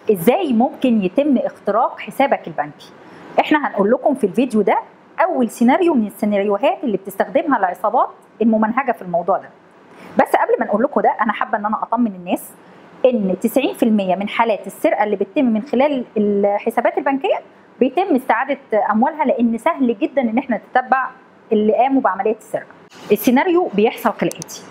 ازاي ممكن يتم اختراق حسابك البنكي احنا هنقول لكم في الفيديو ده اول سيناريو من السيناريوهات اللي بتستخدمها العصابات الممنهجه في الموضوع ده بس قبل ما نقول لكم ده انا حابه ان انا اطمن الناس ان 90% من حالات السرقه اللي بتتم من خلال الحسابات البنكيه بيتم استعاده اموالها لان سهل جدا ان احنا نتتبع اللي قاموا بعمليه السرقه. السيناريو بيحصل كالاتي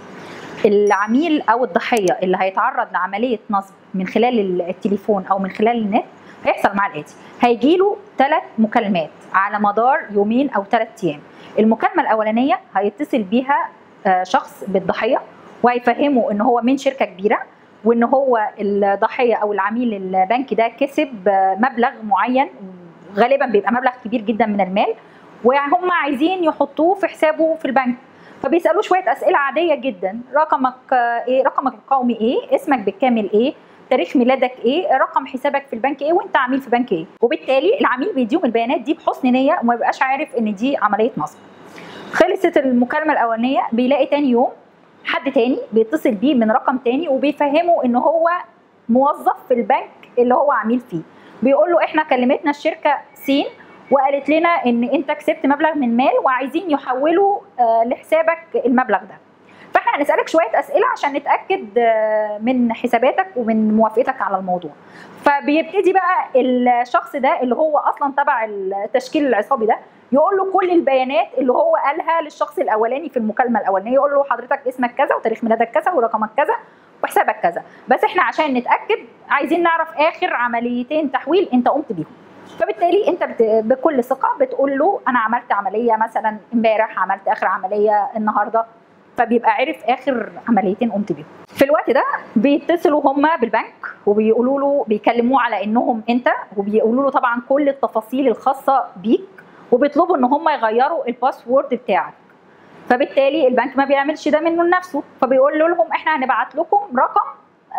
العميل او الضحيه اللي هيتعرض لعمليه نصب من خلال التليفون او من خلال النت هيحصل معاه الاتي هيجي له ثلاث مكالمات على مدار يومين او ثلاث ايام المكالمه الاولانيه هيتصل بيها شخص بالضحيه وهيفهمه ان هو من شركه كبيره وان هو الضحيه او العميل البنكي ده كسب مبلغ معين غالبا بيبقى مبلغ كبير جدا من المال وهم عايزين يحطوه في حسابه في البنك فبيسالوه شويه اسئله عاديه جدا رقمك ايه رقمك القومي ايه اسمك بالكامل ايه تاريخ ميلادك ايه رقم حسابك في البنك ايه وانت عميل في بنك ايه وبالتالي العميل بيديهم البيانات دي بحسن نيه وما يبقاش عارف ان دي عمليه نصب خلصت المكالمه الاولانيه بيلاقي تاني يوم حد تاني بيتصل بيه من رقم تاني وبيفهمه ان هو موظف في البنك اللي هو عميل فيه بيقول له احنا كلمتنا الشركه سين وقالت لنا ان انت كسبت مبلغ من مال وعايزين يحولوا لحسابك المبلغ ده فاحنا هنسالك شويه اسئله عشان نتاكد من حساباتك ومن موافقتك على الموضوع فبيبتدي بقى الشخص ده اللي هو اصلا تبع التشكيل العصابي ده يقول له كل البيانات اللي هو قالها للشخص الاولاني في المكالمه الاولانيه يقول له حضرتك اسمك كذا وتاريخ ميلادك كذا ورقمك كذا وحسابك كذا بس احنا عشان نتاكد عايزين نعرف اخر عمليتين تحويل انت قمت بيهم فبالتالي انت بت... بكل ثقه بتقول له انا عملت عمليه مثلا امبارح عملت اخر عمليه النهارده فبيبقى عرف اخر عمليتين قمت بيهم في الوقت ده بيتصلوا هم بالبنك وبيقولوا له بيكلموه على انهم انت وبيقولوا له طبعا كل التفاصيل الخاصه بيك وبيطلبوا ان هم يغيروا الباسورد بتاعك فبالتالي البنك ما بيعملش ده منه لنفسه فبيقول لهم احنا هنبعت لكم رقم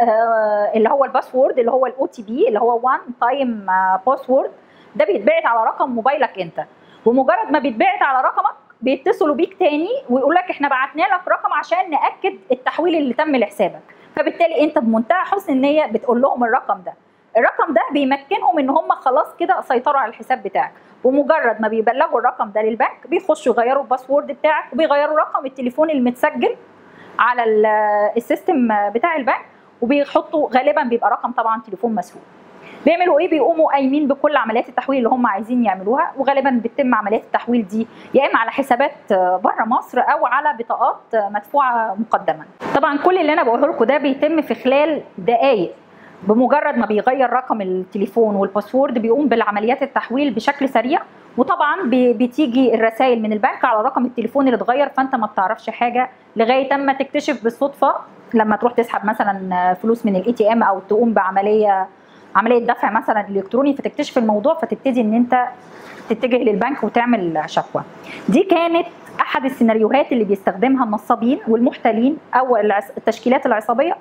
آه اللي هو الباسورد اللي هو الاو تي بي اللي هو وان تايم باسورد ده بيتبعت على رقم موبايلك انت ومجرد ما بيتبعت على رقمك بيتصلوا بيك تاني ويقول لك احنا بعتنا لك رقم عشان ناكد التحويل اللي تم لحسابك فبالتالي انت بمنتهى حسن النيه بتقول لهم الرقم ده الرقم ده بيمكنهم ان هم خلاص كده سيطروا على الحساب بتاعك ومجرد ما بيبلغوا الرقم ده للبنك بيخشوا يغيروا الباسورد بتاعك وبيغيروا رقم التليفون المتسجل على السيستم بتاع البنك وبيحطوا غالبا بيبقى رقم طبعا تليفون مسروق بيعملوا ايه بيقوموا قايمين بكل عمليات التحويل اللي هم عايزين يعملوها وغالبا بتتم عمليات التحويل دي يا اما على حسابات بره مصر او على بطاقات مدفوعه مقدما طبعا كل اللي انا بقوله لكم ده بيتم في خلال دقائق بمجرد ما بيغير رقم التليفون والباسورد بيقوم بالعمليات التحويل بشكل سريع وطبعا بتيجي الرسائل من البنك على رقم التليفون اللي اتغير فانت ما بتعرفش حاجه لغايه اما تكتشف بالصدفه لما تروح تسحب مثلا فلوس من الاي تي ام او تقوم بعمليه عمليه دفع مثلا الكتروني فتكتشف الموضوع فتبتدي ان انت تتجه للبنك وتعمل شكوى دي كانت احد السيناريوهات اللي بيستخدمها النصابين والمحتالين او التشكيلات العصابيه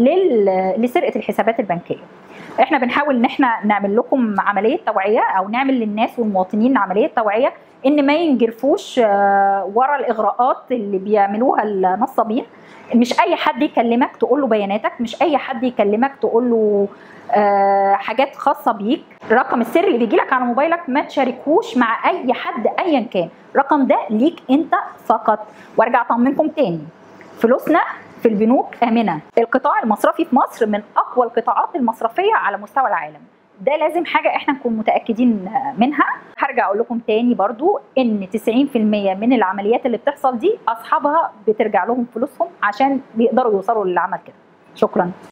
لسرقه الحسابات البنكيه احنا بنحاول ان احنا نعمل لكم عمليه توعيه او نعمل للناس والمواطنين عمليه توعيه ان ما ينجرفوش ورا الاغراءات اللي بيعملوها النصابين مش اي حد يكلمك تقول له بياناتك مش اي حد يكلمك تقول له أه حاجات خاصه بيك الرقم السري اللي بيجي لك على موبايلك ما تشاركوش مع اي حد ايا كان الرقم ده ليك انت فقط وارجع اطمنكم تاني فلوسنا في البنوك امنه القطاع المصرفي في مصر من اقوى القطاعات المصرفيه على مستوى العالم ده لازم حاجه احنا نكون متاكدين منها هرجع اقول لكم تاني برضو ان 90% من العمليات اللي بتحصل دي اصحابها بترجع لهم فلوسهم عشان بيقدروا يوصلوا للي عمل كده شكرا